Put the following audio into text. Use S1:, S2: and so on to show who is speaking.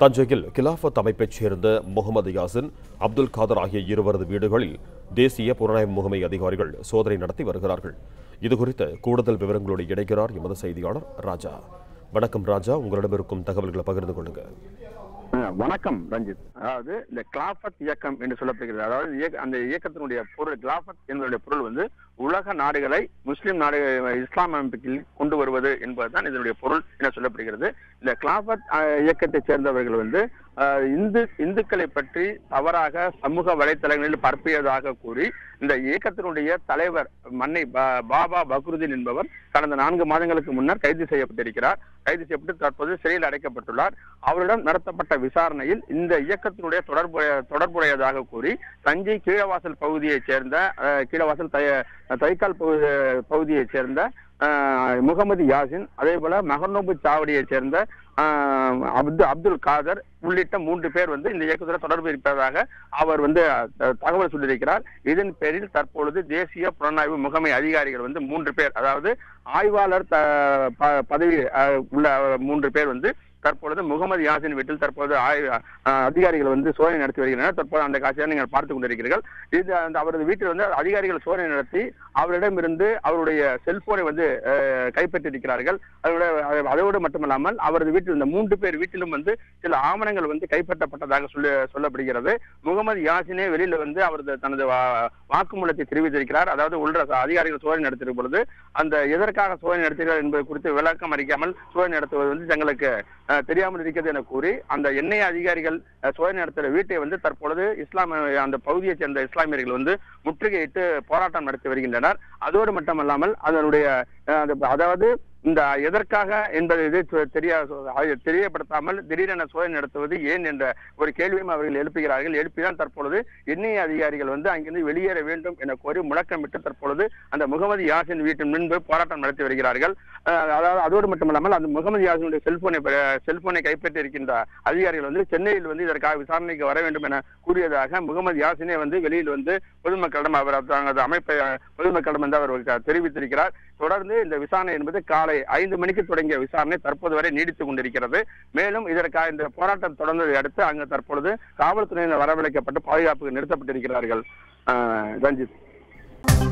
S1: தஞ்சையில் கிலாஃபத் அமைப்பைச் சேர்ந்த முகமது யாசின் அப்துல் காதர் ஆகிய இருவரது வீடுகளில் தேசிய புலனாய்வு முகமை அதிகாரிகள் சோதனை நடத்தி வருகிறார்கள் இதுகுறித்த கூடுதல் விவரங்களோடு இணைக்கிறார் எமது செய்தியாளர் ராஜா வணக்கம் ராஜா உங்களிடம் இருக்கும் தகவல்களை பகிர்ந்து கொள்ளுங்க
S2: அஹ் வணக்கம் ரஞ்சித் அதாவது இந்த கிளாஃபத் இயக்கம் என்று சொல்லப்படுகிறது அதாவது இயக்க- அந்த இயக்கத்தினுடைய பொருள் கிளாஃபத் என்பதுடைய பொருள் வந்து உலக நாடுகளை முஸ்லிம் நாடு இஸ்லாம் அமைப்பில் கொண்டு வருவது என்பதுதான் இதனுடைய பொருள் என சொல்லப்படுகிறது இந்த கிளாஃபத் அஹ், இயக்கத்தைச் சேர்ந்தவர்கள் வந்து அஹ், இந்து இந்துக்களை பற்றி தவறாக சமூக வலைத்தளங்களில் பரப்பியதாக கூறி இந்த இயக்கத்தினுடைய தலைவர் மன்னை பா- பாபா பக்ருதீன் என்பவர் கடந்த நான்கு மாதங்களுக்கு முன்னர் கைது செய்யப்பட்டிருக்கிறார் கைது செய்யப்பட்டு தற்போது சிறையில் அடைக்கப்பட்டுள்ளார் அவரிடம் நடத்தப்பட்ட விசாரணையில் இந்த இயக்கத்தினுடைய தொடர்பு தொடர்புடையதாக கூறி தஞ்சை கீழவாசல் பகுதியைச் சேர்ந்த அஹ், கீழவாசல் தை- தைக்கால் பகுதி பகுதியைச் சேர்ந்த அஹ், முகமது யாசின் அதே போல மகநோபு சாவடியைச் சேர்ந்த அஹ், அப்து அப்துல் காதர் உள்ளிட்ட மூன்று பேர் வந்து இந்த இயக்கத்தில் தொடர்பு இருப்பதாக அவர் வந்து அஹ், தகவல் சொல்லியிருக்கிறார் இதன் பேரில் தற்பொழுது தேசிய புலனாய்வு முகமை அதிகாரிகள் வந்து மூன்று பேர் அதாவது ஆய்வாளர் த- ப- பதவி அஹ், உள்ள மூன்று பேர் வந்து தற்பொழுது முகமது யாசின் வீட்டில் தற்போது ஆய்- அஹ், அதிகாரிகள் வந்து சோதனை நடத்தி வருகின்றனர் தற்போது அந்த காட்சியை நீங்கள் பார்த்துக் கொண்டிருக்கிறீர்கள் இது அந்த அவரது வீட்டில் வந்து அதிகாரிகள் சோதனை நடத்தி அவரிடமிருந்து அவருடைய செல்போனை வந்து அஹ், கைப்பற்றியிருக்கிறார்கள் அதோட அதோடு மட்டுமல்லாமல் அவரது வீட்டில் இந்த மூன்று பேர் வீட்டிலும் வந்து சில ஆவணங்கள் வந்து கைப்பற்றப்பட்டதாக சொல்ல சொல்லப்படுகிறது முகமது யாசினே வெளியில வந்து அவரது தனது வா- வாக்குமூலத்தை தெரிவித்திருக்கிறார் அதாவது உள்ள அதிகாரிகள் சோதனை நடத்திய பொழுது அந்த எதற்காக சோதனை நடத்தீர்கள் என்பது குறித்து விளக்கம் அளிக்காமல் சோதனை நடத்துவது வந்து தங்களுக்கு அஹ், தெரியாமல் இருக்கிறது என கூறி அந்த எண்ணெய் அதிகாரிகள் அஹ், சோதனை நடத்துகிற வீட்டை வந்து தற்பொழுது இஸ்லாம் அந்த பகுதியைச் சேர்ந்த இஸ்லாமியர்கள் வந்து முற்றுகையிட்டு போராட்டம் நடத்தி வருகின்றனர் அதோடு மட்டுமல்லாமல் அதனுடைய அஹ், அது- அதாவது இந்த எதற்காக என்பது இது தெ- தெரிய அது தெரியப்படுத்தாமல் திடீரென சோதனை நடத்துவது ஏன் என்ற ஒரு கேள்வியும் அவர்கள் எழுப்புகிறார்கள் எழுப்பிதான் தற்பொழுது எண்ணெய் அதிகாரிகள் வந்து அங்கிருந்து வெளியேற வேண்டும் என கோரி முழக்கமிட்டு தற்பொழுது அந்த முகமது யாசின் வீட்டின் முன்பு போராட்டம் நடத்தி வருகிறார்கள் அஹ், அதாவது அதோடு மட்டுமல்லாமல் அந்த முகமது யாசினுடைய செல்போனை பெ- செல்போனை கைப்பற்றி இருக்கின்ற அதிகாரிகள் வந்து சென்னையில் வந்து இதற்காக விசாரணைக்கு வர வேண்டும் என கூறியதாக முகமது யாசினே வந்து வெளியில் வந்து பொதுமக்களிடம் அவர் தனது அமைப்பை அஹ், பொதுமக்களிடம் வந்து அவர் க- தெரிவித்திருக்கிறார் தொடர்ந்து இந்த விசாரணை என்பது காலை ஐந்து மணிக்கு தொடங்கிய விசாரணை தற்போது வரை நீடித்துக் கொண்டிருக்கிறது மேலும் இதற்காக இந்த போராட்டம் தொடர்ந்ததை அடுத்து அங்கு தற்பொழுது காவல்துறையினர் வரவழைக்கப்பட்டு பாதுகாப்புக்கு நிறுத்தப்பட்டிருக்கிறார்கள் அஹ், ரஞ்சித்